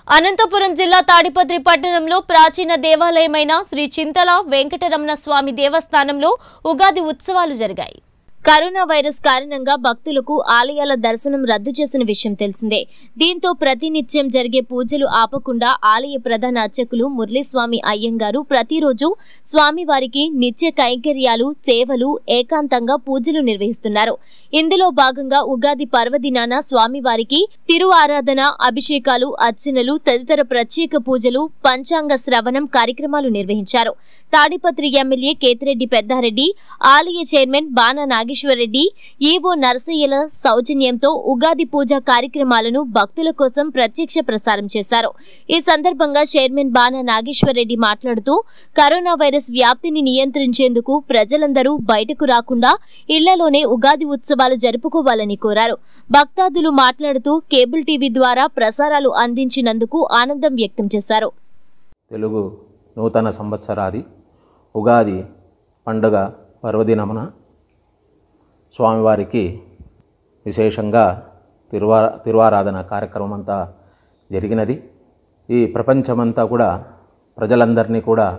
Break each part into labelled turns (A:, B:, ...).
A: అనంతపురం జిల్లా తాడిపత్రి పట్టణంలో ప్రాచీన దేవాలయమైన శ్రీ చింతల వెంకటరమణ స్వామి దేవస్థానంలో ఉగాది ఉత్సవాలు జరిగాయి కరోనా వైరస్ కారణంగా భక్తులకు ఆలయాల దర్శనం రద్దు చేసిన విషయం తెలిసిందే దీంతో ప్రతినిత్యం జరిగే పూజలు ఆపకుండా ఆలయ ప్రధాన అర్చకులు మురళీస్వామి అయ్యంగారు ప్రతిరోజు స్వామివారికి నిత్య కైంకర్యాలు సేవలు ఏకాంతంగా పూజలు నిర్వహిస్తున్నారు ఇందులో భాగంగా ఉగాది పర్వదినాన స్వామివారికి తిరు ఆరాధన అభిషేకాలు అర్చనలు తదితర ప్రత్యేక పూజలు పంచాంగ శ్రవణం కార్యక్రమాలు నిర్వహించారు తాడిపత్రి ఎమ్మెల్యే కేతిరెడ్డి పెద్దారెడ్డి ఆలయ చైర్మన్ బాణా నాగేశ్వరరెడ్డి ఈవో నరసయ్యల సౌజన్యంతో ఉగాది పూజ కార్యక్రమాలను భక్తుల కోసం ప్రత్యక్ష ప్రసారం చేశారు ఈ సందర్భంగా చైర్మన్ బాణా నాగేశ్వరరెడ్డి మాట్లాడుతూ కరోనా వైరస్ వ్యాప్తిని నియంత్రించేందుకు ప్రజలందరూ బయటకు రాకుండా ఇళ్లలోనే ఉగాది ఉత్సవాలు జరుపుకోవాలని కోరారు భక్తాదులు మాట్లాడుతూ కేబుల్ టీవీ ద్వారా ప్రసారాలు అందించినందుకు ఆనందం వ్యక్తం చేశారు
B: తెలుగు నూతన సంవత్సరాది ఉగాది పండుగ పర్వదినమున స్వామివారికి విశేషంగా తిరువా తిరువారాధన కార్యక్రమం అంతా జరిగినది ఈ ప్రపంచమంతా కూడా ప్రజలందరినీ కూడా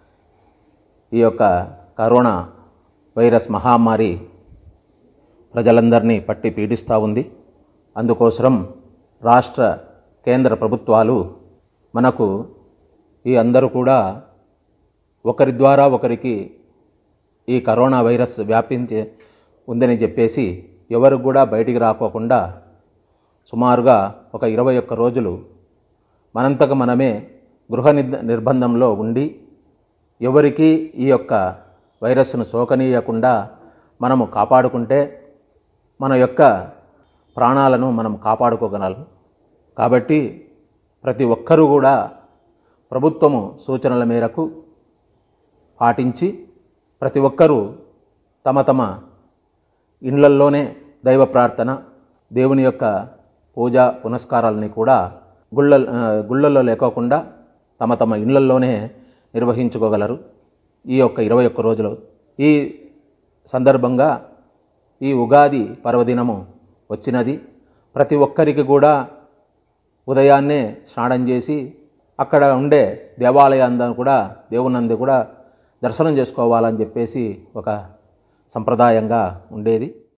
B: ఈ యొక్క కరోనా వైరస్ మహమ్మారి ప్రజలందరినీ పట్టి పీడిస్తూ ఉంది అందుకోసం రాష్ట్ర కేంద్ర ప్రభుత్వాలు మనకు ఈ అందరూ కూడా ఒకరి ద్వారా ఒకరికి ఈ కరోనా వైరస్ వ్యాపించి ఉందని చెప్పేసి ఎవరు కూడా బయటికి రాకోకుండా సుమారుగా ఒక ఇరవై ఒక్క రోజులు మనంతకు మనమే గృహ నిర్ధ నిర్బంధంలో ఉండి ఎవరికి ఈ యొక్క వైరస్ను సోకనీయకుండా మనము కాపాడుకుంటే మన యొక్క ప్రాణాలను మనం కాపాడుకోగలం కాబట్టి ప్రతి ఒక్కరూ కూడా ప్రభుత్వము సూచనల మేరకు పాటించి ప్రతి ఒక్కరూ తమ తమ ఇండ్లల్లోనే దైవ ప్రార్థన దేవుని యొక్క పూజ పునస్కారాలని కూడా గుళ్ళ ఆ, గుళ్ళల్లో లేకోకుండా తమ తమ ఇళ్లల్లోనే నిర్వహించుకోగలరు ఈ యొక్క ఇరవై ఒక్క రోజులు ఈ సందర్భంగా ఈ ఉగాది పర్వదినము వచ్చినది ప్రతి ఒక్కరికి కూడా ఉదయాన్నే స్నానం చేసి అక్కడ ఉండే దేవాలయాందని కూడా దేవునందు కూడా దర్శనం చేసుకోవాలని చెప్పేసి ఒక సంప్రదాయంగా ఉండేది